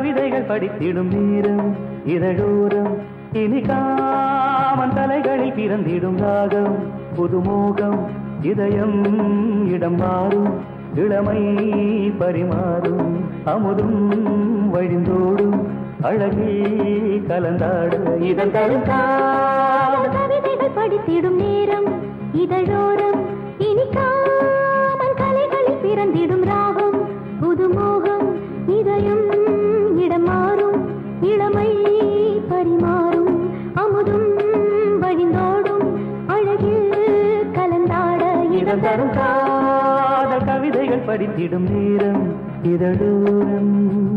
கவிதைகள் படித்திடும் நேரம் இதழோரம் இனி காமன் தலைகளில் பிறந்திடும் ராகம் புதுமோகம் இதயம் இடம் மாறும் இளமை பரிமாறும் அமுதும் வழிந்தோடும் அழகில் கலந்தாட இதன் தரும் காதல் கவிதைகள் படித்திடும் நேரம் இதழோரம் இனிக்காமல் கலைகளில் பிறந்திடும் ராகம் புதுமோகம் இதயம் இடம் மாறும் இளமை பரிமாறும் அமுதும் வழிந்தோடும் அழகில் கலந்தாட இதன் தரும் காதல் கவிதைகள் படித்திடும் நேரம் இதழோரம்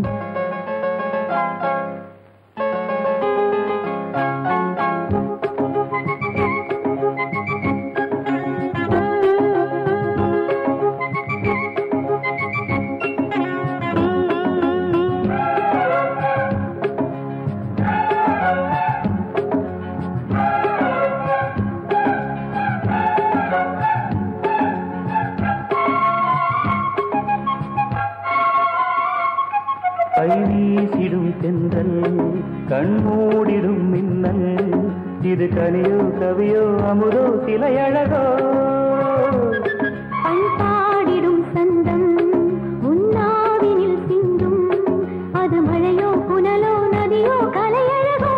கை வீசிடும் தென்றல் கண்மூடிடும் மின்னல் இது கனியோ கவியோ அமுதோ சிலை அழகோ பண்பாடிடும் சந்தம் உன்னாவினில் சிந்தும் அது மழையோ புனலோ நதியோ கலையழகோ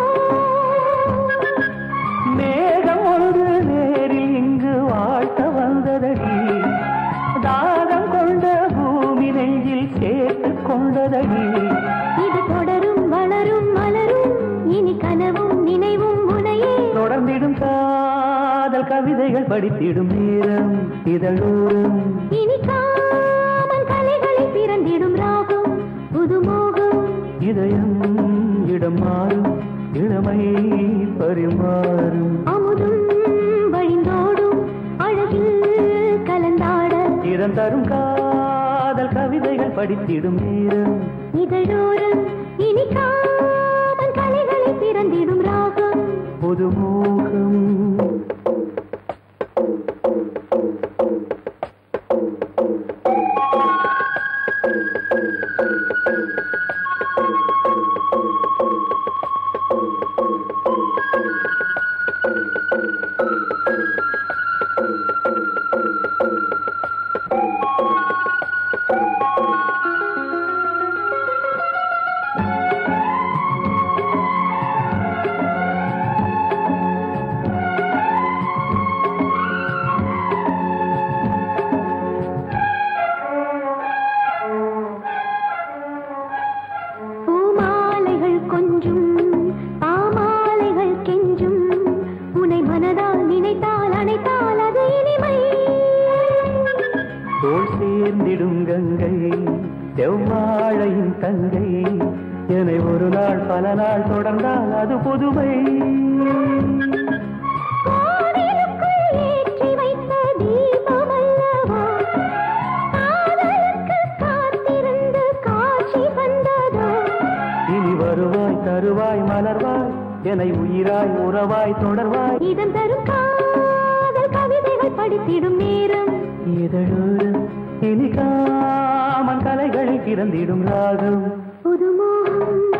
மேகம் ஒன்று நேரில் இங்கு வாழ்த்த வந்ததடி தாகம் கொண்ட பூமி நெஞ்சில் சேர்த்து கொண்டதடி இது தொடரும் வளரும் மலரும் இனி கனவும் நினைவும் உனையே தொடர்ந்திடும் காதல் கவிதைகள் படித்திடும் நேரம் இதழோரம் இனி காமல் கலைகளில் பிறந்திடும் ராகம் புதுமோகம் இதயம் இடம் மாறும் இளமை பரிமாறும் அமுதும் வழிந்தோடும் அழகில் கலந்தாட இடம் தரும் காதல் கவிதைகள் படித்திடும் நேரம் இதழோரம் இனி காமல் கலைகளில் பிறந்திடும் ராகம் புதுமோகம் பூமாலைகள் கொஞ்சும் பாமாலைகள் கெஞ்சும் உனை மனதால் நினைத்தால் அணைத்தால் அது இனிமை தோல் சேர்ந்திடும் கங்கை செவ்வாழையின் தங்கை என்னை ஒரு நாள் பல நாள் தொடர்ந்தால் அது புதுமை கோவிலுக்குள் ஏற்றி வைத்த தீபமல்லவா காதலுக்கு காத்திருந்து காட்சி வந்ததோ இனி வருவாய் தருவாய் மலர்வாய் என்னை உயிராய் உறவாய் தொடர்வாய் இதம் தரும் காதல் கவிதைகள் படித்திடும் நேரம் இதழோரம் இனி காமன் கலைகளில் பிறந்திடும் ராகம் புதுமோகம்